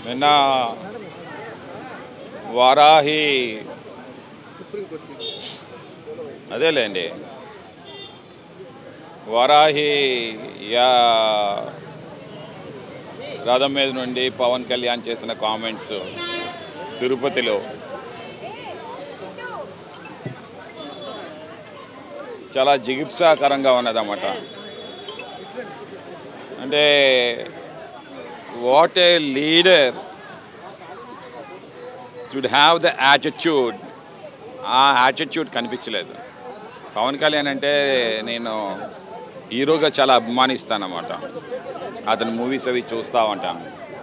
నిన్న వారాహి అదేలేండి వారాహి యా రథం మీద నుండి పవన్ కళ్యాణ్ చేసిన కామెంట్స్ తిరుపతిలో చాలా జిగిప్సాకరంగా ఉన్నదన్నమాట అంటే what a leader should have the attitude ఆ యాటిట్యూడ్ కనిపించలేదు పవన్ కళ్యాణ్ అంటే నేను హీరోగా చాలా అభిమానిస్తానన్నమాట అతని మూవీస్ అవి చూస్తూ ఉంటాను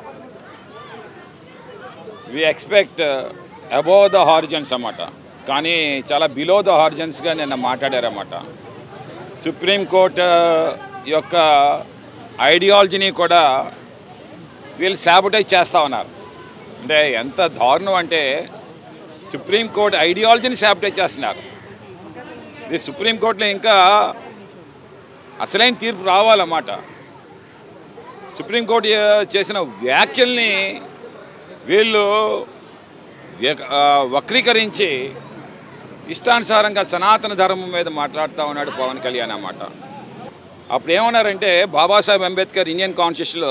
we expect above the horizons అన్నమాట కానీ చాలా బిలో ద హారిజన్స్గా నిన్న మాట్లాడారన్నమాట సుప్రీంకోర్టు యొక్క ఐడియాలజీని కూడా వీళ్ళు శాబటైజ్ చేస్తూ ఉన్నారు అంటే ఎంత దారుణం అంటే సుప్రీంకోర్టు ఐడియాలజీని శాబటైజ్ చేస్తున్నారు ఇది సుప్రీంకోర్టులో ఇంకా అసలైన తీర్పు రావాలన్నమాట సుప్రీంకోర్టు చేసిన వ్యాఖ్యల్ని వీళ్ళు వ్యక- ఆ, వక్రీకరించి ఇష్టానుసారంగా సనాతన ధర్మం మీద మాట్లాడుతూ ఉన్నాడు పవన్ కళ్యాణ్ అన్నమాట అప్పుడు ఏమన్నారంటే బాబాసాహెబ్ అంబేద్కర్ ఇండియన్ కాన్స్టిట్యూషన్లో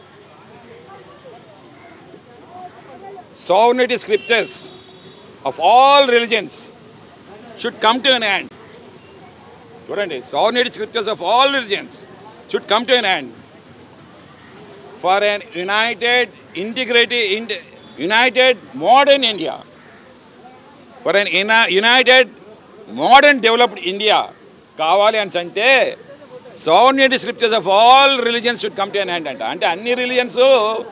sovereignty scriptures of all religions should come to an end. చూడండి sovereignty scriptures of all religions should come to an end for an united, integrated, in- united modern India. For an ina- united, modern developed India కావాలి అని అంటే sovereignty scriptures of all religions should come to an end అంట అంటే అన్ని religions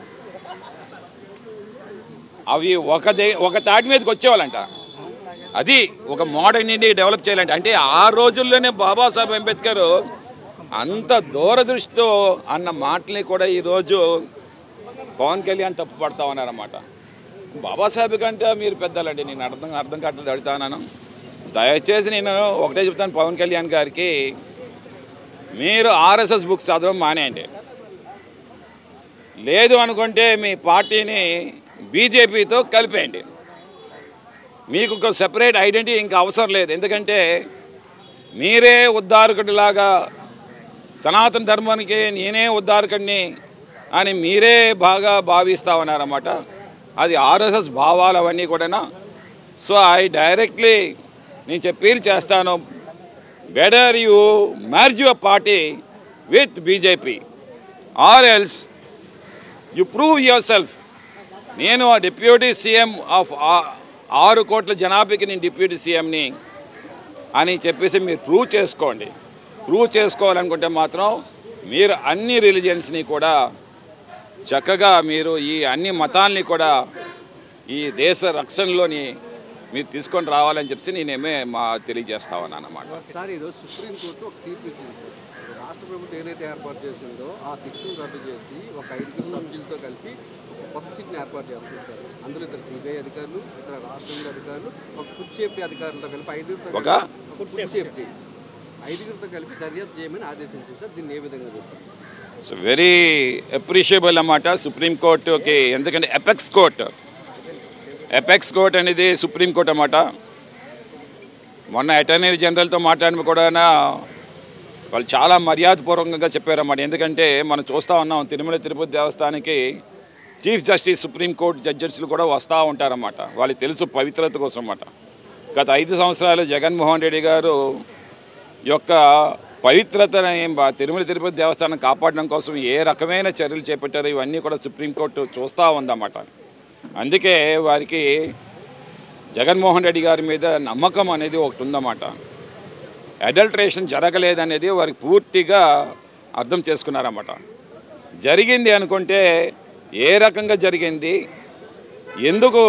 అవి ఒక they ఒక తాటి మీదకి వచ్చేవాళ్ళంట అది ఒక మోడర్న్ ఇండియా డెవలప్ చేయాలంటే అంటే ఆ రోజుల్లోనే బాబాసాహెబ్ అంబేద్కర్ అంత దూరదృష్టితో అన్న మాటల్ని కూడా ఈరోజు పవన్ కళ్యాణ్ తప్పు పడతా ఉన్నారన్నమాట బాబాసాహెబ్ కంటే మీరు పెద్దలండి నేను అర్థం అర్థం కావట్లేదు అడుగుతాను దయచేసి నేను ఒకటే చెప్తాను పవన్ కళ్యాణ్ గారికి మీరు ఆర్ఎస్ఎస్ బుక్స్ చదవడం మానేయండి లేదు అనుకుంటే మీ పార్టీని బీజేపీతో కలిపేయండి మీకు ఒక సెపరేట్ ఐడెంటిటీ ఇంకా అవసరం లేదు ఎందుకంటే మీరే ఉద్ధారకుడిలాగా సనాతన ధర్మానికి నేనే ఉద్ధారకుడిని అని మీరే బాగా భావిస్తూ ఉన్నారన్నమాట అది ఆర్ఎస్ఎస్ భావాలు అవన్నీ కూడా సో ఐ డైరెక్ట్లీ నేను చెప్పీలు చేస్తాను better you merge your party with BJP or else you prove yourself నేను ఆ డిప్యూటీ సీఎం ఆఫ్ ఆరు కోట్ల జనాభాకి నేను డిప్యూటీ సీఎంని అని చెప్పేసి మీరు ప్రూవ్ చేసుకోండి ప్రూవ్ చేసుకోవాలనుకుంటే మాత్రం మీరు అన్ని రిలీజియన్స్ని కూడా చక్కగా మీరు ఈ అన్ని మతాల్ని కూడా ఈ దేశ రక్షణలోని మీరు తీసుకొని రావాలని చెప్పి నేనేమే మా తెలియజేస్తా ఉన్నాను అన్నమాట సార్ ఈరోజు సుప్రీంకోర్టు ఒక తీర్పు ఇచ్చింది సార్ రాష్ట్ర ప్రభుత్వం ఏదైతే ఏర్పాటు చేసిందో ఆ శిక్షను రద్దు చేసి ఒక ఐదుగురు సభ్యులతో కలిపి ఒక కొత్త సీట్ని ఏర్పాటు చేస్తుంది సార్ అందులో ఇద్దరు సిబిఐ అధికారులు ఇతర రాష్ట్రంలో అధికారులు ఒక ఫుడ్ సేఫ్టీ అధికారులతో కలిపి ఐదుగురితో ఒక? కలిపి- ఫుడ్ సేఫ్టీ ఐదుగురితో కలిపి దర్యాప్తు చేయమని ఆదేశించింది సార్ దీన్ని ఏ విధంగా చెప్తారు సో వెరీ అప్రిషియబుల్ అన్నమాట సుప్రీంకోర్టుకి ఎందుకంటే ఎపెక్స్ కోర్ట్ ఎపెక్స్ కోర్ట్ అనేది సుప్రీంకోర్టు అన్నమాట మొన్న అటార్నీ జనరల్తో మాట్లాడిన కూడా వాళ్ళు చాలా మర్యాదపూర్వకంగా చెప్పారన్నమాట ఎందుకంటే మనం చూస్తూ ఉన్నాం తిరుమల తిరుపతి దేవస్థానానికి చీఫ్ జస్టిస్ సుప్రీంకోర్టు జడ్జెస్లు కూడా వస్తూ ఉంటారన్నమాట వాళ్ళకి తెలుసు పవిత్రత కోసం అన్నమాట గత ఐదు సంవత్సరాలు జగన్మోహన్ రెడ్డి గారు యొక్క పవిత్రతని బా- తిరుమల తిరుపతి దేవస్థానం కాపాడడం కోసం ఏ రకమైన చర్యలు చేపట్టారో ఇవన్నీ కూడా సుప్రీంకోర్టు చూస్తూ ఉందన్నమాట అందుకే వారికి జగన్మోహన్ రెడ్డి గారి మీద నమ్మకం అనేది ఒకటి ఉందన్నమాట అడల్ట్రేషన్ జరగలేదనేది వారికి పూర్తిగా అర్థం చేసుకున్నారన్నమాట జరిగింది అనుకుంటే ఏ రకంగా జరిగింది ఎందుకు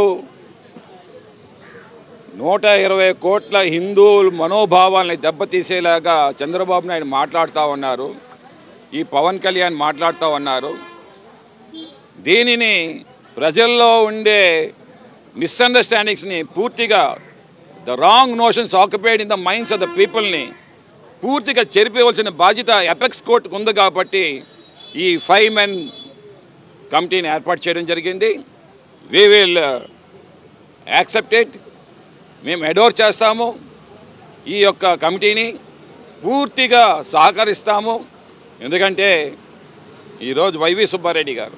నూట ఇరవై కోట్ల హిందువుల మనోభావాల్ని దెబ్బతీసేలాగా చంద్రబాబు నాయుడు మాట్లాడుతూ ఉన్నారు ఈ పవన్ కళ్యాణ్ మాట్లాడుతూ ఉన్నారు దీనిని ప్రజల్లో ఉండే మిస్అండర్స్టాండింగ్స్ని పూర్తిగా the wrong notions occupied in the minds of the పీపుల్ని పూర్తిగా చెరిపేవలసిన బాధ్యత ఎపెక్స్ కోర్టుకు ఉంది కాబట్టి ఈ ఫైవ్ మెన్ కమిటీని ఏర్పాటు చేయడం జరిగింది వీ విల్ యాక్సెప్టెడ్ మేము ఎడోర్ చేస్తాము ఈ యొక్క కమిటీని పూర్తిగా సహకరిస్తాము ఎందుకంటే ఈరోజు వైవి సుబ్బారెడ్డి గారు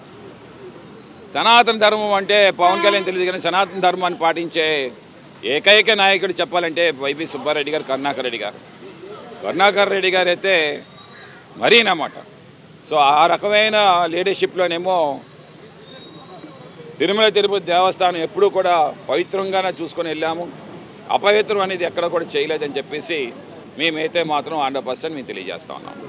సనాతన ధర్మం అంటే పవన్ కళ్యాణ్ తెలియదు కానీ సనాతన ధర్మాన్ని పాటించే ఏకైక నాయకుడు చెప్పాలంటే వైవి సుబ్బారెడ్డి గారు కరుణాకర్ రెడ్డి గారు కరుణాకర్ రెడ్డి గారు అయితే మరీనమాట సో ఆ రకమైన లీడర్షిప్లోనేమో తిరుమల తిరుపతి దేవస్థానం ఎప్పుడూ కూడా పవిత్రంగానే చూసుకొని వెళ్ళాము అపవిత్రం అనేది ఎక్కడ కూడా చేయలేదని చెప్పేసి మేమైతే మాత్రం హండ్రెడ్ పర్సెంట్ మేము తెలియజేస్తా ఉన్నాం